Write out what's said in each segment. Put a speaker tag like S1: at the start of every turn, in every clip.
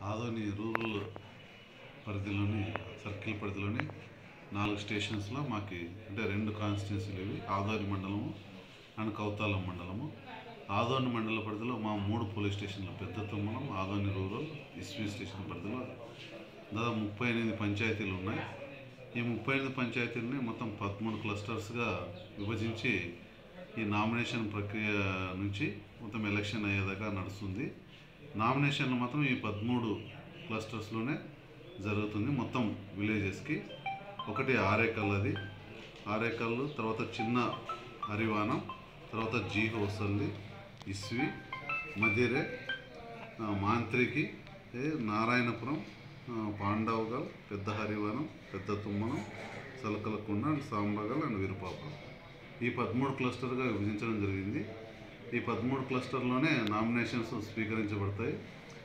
S1: Adoni rural పరిధిలోని circle పరిధిలోని నాలుగు స్టేషన్స్లో మాకు అంటే రెండు కాన్స్టిట్యున్సీలు ఇవి ఆదోని మండలము అండ్ కౌతాలం మండలము ఆదోని మండల పరిధిలో మా మూడు పోలీస్ స్టేషన్లు పెద్ద తుమ్మలం ఆదోని రూరల్ ఇస్వీ స్టేషన్ పరిధిలో దాదాపు ముప్పై ఎనిమిది పంచాయతీలు ఉన్నాయి ఈ ముప్పై ఎనిమిది పంచాయతీలని మొత్తం పదమూడు క్లస్టర్స్గా విభజించి ఈ నామినేషన్ ప్రక్రియ నుంచి మొత్తం ఎలక్షన్ అయ్యేదాకా నడుస్తుంది నామినేషన్లు మాత్రం ఈ పదమూడు క్లస్టర్స్లోనే జరుగుతుంది మొత్తం విలేజెస్కి ఒకటి ఆరేకల్ ఆరేకల్లు తర్వాత చిన్న హరివానం తర్వాత జీ హోసల్లి ఇస్వి మదిరే ఆ, మాంత్రికి ఏ, నారాయణపురం ఆ, పాండవగల్ పెద్ద హరివనం పెద్ద తుమ్మనం సలకలకొండ అండ్ సాంబగల్ అండ్ విరుపాపురం ఈ పదమూడు క్లస్టర్గా విభజించడం జరిగింది ఈ పదమూడు క్లస్టర్లోనే నామినేషన్స్ స్వీకరించబడతాయి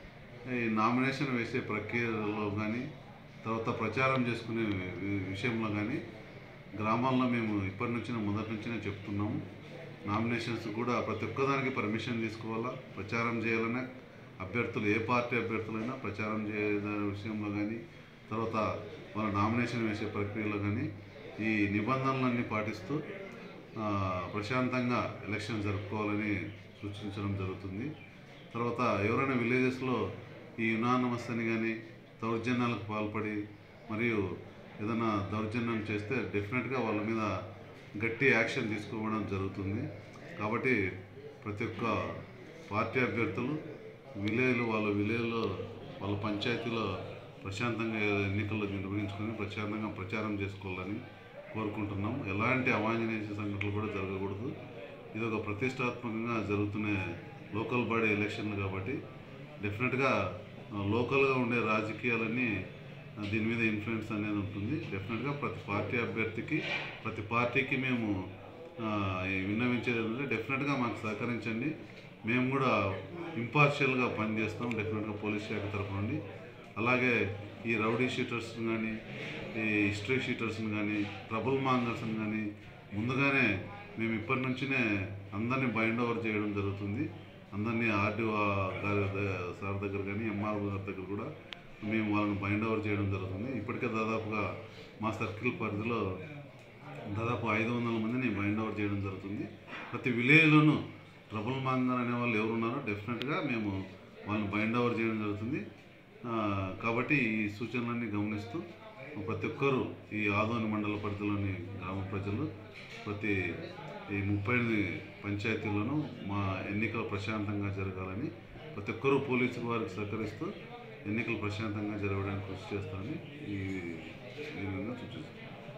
S1: ఈ నామినేషన్ వేసే ప్రక్రియలో కానీ తర్వాత ప్రచారం చేసుకునే వి- విషయంలో కానీ గ్రామాల్లో మేము ఇప్పటి నుంచి మొదటి నుంచినే చెప్తున్నాము నామినేషన్స్ కూడా ప్రతి ఒక్కదానికి పర్మిషన్ తీసుకోవాలా ప్రచారం చేయాలన్నా అభ్యర్థులు ఏ పార్టీ అభ్యర్థులైనా ప్రచారం చేయ విషయంలో కానీ తర్వాత వాళ్ళ నామినేషన్ వేసే ప్రక్రియలో కానీ ఈ నిబంధనలన్నీ పాటిస్తూ ఆ, ప్రశాంతంగా ఎలక్షన్ జరుపుకోవాలని సూచించడం జరుగుతుంది తర్వాత ఎవరైనా విలేజెస్లో ఈ యునానమస్ అని కానీ దౌర్జన్యాలకు పాల్పడి మరియు ఏదైనా దౌర్జన్యం చేస్తే డెఫినెట్గా వాళ్ళ మీద గట్టి యాక్షన్ తీసుకోవడం జరుగుతుంది కాబట్టి ప్రతి ఒక్క పార్టీ అభ్యర్థులు విలేజ్లో వాళ్ళ విలేజ్లో వాళ్ళ పంచాయతీలో ప్రశాంతంగా ఎన్నికల్లో నిర్వహించుకొని ప్రశాంతంగా ప్రచారం చేసుకోవాలని కోరుకుంటున్నాం ఎలాంటి అవాంఛనీయ సంఘటనలు కూడా జరగకూడదు ఇది ఒక ప్రతిష్టాత్మకంగా జరుగుతున్న లోకల్ బాడీ ఎలక్షన్లు కాబట్టి డెఫినెట్గా ఆ, లోకల్గా ఉండే రాజకీయాలన్నీ ఆ, దీని మీద ఇన్ఫ్లుయెన్స్ అనేది ఉంటుంది డెఫినెట్గా ప్రతి పార్టీ అభ్యర్థికి ప్రతి పార్టీకి మేము ఆ, ఈ విన్నవించేది ఏంటంటే డెఫినెట్గా మాకు సహకరించండి మేము కూడా ఇంపార్షియల్గా పనిచేస్తాం డెఫినెట్గా పోలీస్ శాఖ తరఫు నుండి అలాగే ఈ రౌడీ షీటర్స్ కానీ ఈ హిస్టరీ షీటర్స్ని కానీ ట్రబుల్ మాంగర్స్ని కానీ ముందుగానే మేము ఇప్పటి నుంచినే అందరినీ బైండ్ ఓవర్ చేయడం జరుగుతుంది అందరినీ ఆర్డీఓ గారి ద- సార్ దగ్గర కానీ ఎంఆర్ఓ గారి దగ్గర కూడా మేము వాళ్ళని బైండ్ ఓవర్ చేయడం జరుగుతుంది ఇప్పటికే దాదాపుగా మా సర్కిల్ పరిధిలో దాదాపు ఐదు వందల మందిని బైండ్ ఓవర్ చేయడం జరుగుతుంది ప్రతి విలేజ్లోనూ ట్రబుల్ మాంగర్ అనే వాళ్ళు ఎవరున్నారో డెఫినెట్గా మేము వాళ్ళని బైండ్ ఓవర్ చేయడం జరుగుతుంది ఆ, కాబట్టి ఈ సూచనలన్నీ గమనిస్తూ ప్రతి ఒక్కరూ ఈ ఆదోని మండల పరిధిలోని గ్రామ ప్రజలు ప్రతి ఈ ముప్పై ఎనిమిది పంచాయతీల్లోనూ మా ఎన్నికలు ప్రశాంతంగా జరగాలని ప్రతి ఒక్కరూ పోలీసు వారికి సహకరిస్తూ ఎన్నికలు ప్రశాంతంగా జరగడానికి కృషి చేస్తామని ఈ ఈ విధంగా సూచిస్తాం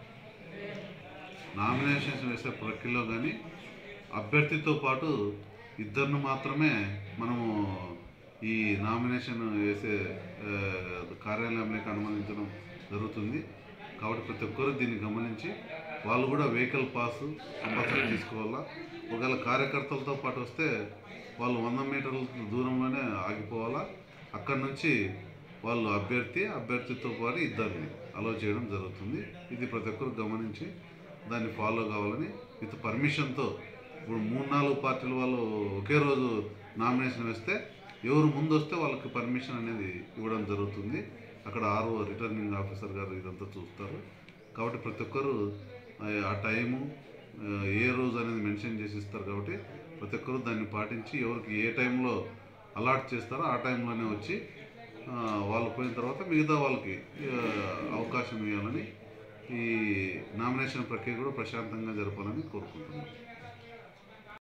S1: నామినేషన్స్ వేసే ప్రక్రియలో కానీ అభ్యర్థితో పాటు ఇద్దరిని మాత్రమే మనము ఈ నామినేషన్ వేసే ఆ, కార్యాలయంలోకి అనుమతించడం జరుగుతుంది కాబట్టి ప్రతి ఒక్కరూ దీన్ని గమనించి వాళ్ళు కూడా వెహికల్ పాస్ కంపల్సరీ తీసుకోవాలా ఒకవేళ కార్యకర్తలతో పాటు వస్తే వాళ్ళు వంద మీటర్ల దూరంలోనే ఆగిపోవాలా అక్కడి నుంచి వాళ్ళు అభ్యర్థి అభ్యర్థితో పాటు ఇద్దరిని అలో చేయడం జరుగుతుంది ఇది ప్రతి ఒక్కరు గమనించి దాన్ని ఫాలో కావాలని విత్ పర్మిషన్తో ఇప్పుడు మూడు నాలుగు పార్టీల వాళ్ళు ఒకే రోజు నామినేషన్ వేస్తే ఎవరు ముందు వస్తే వాళ్ళకి పర్మిషన్ అనేది ఇవ్వడం జరుగుతుంది అక్కడ ఆర్ఓ రిటర్నింగ్ ఆఫీసర్ గారు ఇదంతా చూస్తారు కాబట్టి ప్రతి ఒక్కరు ఆ- ఆ టైము ఆ, ఏ రోజు అనేది మెన్షన్ చేసి ఇస్తారు కాబట్టి ప్రతి ఒక్కరు దాన్ని పాటించి ఎవరికి ఏ టైంలో అలాట్ చేస్తారో ఆ టైంలోనే వచ్చి ఆ, వాళ్ళు పోయిన తర్వాత మిగతా వాళ్ళకి ఆ, అవకాశం ఇవ్వాలని ఈ నామినేషన్ ప్రక్రియ కూడా ప్రశాంతంగా జరపాలని కోరుకుంటున్నాను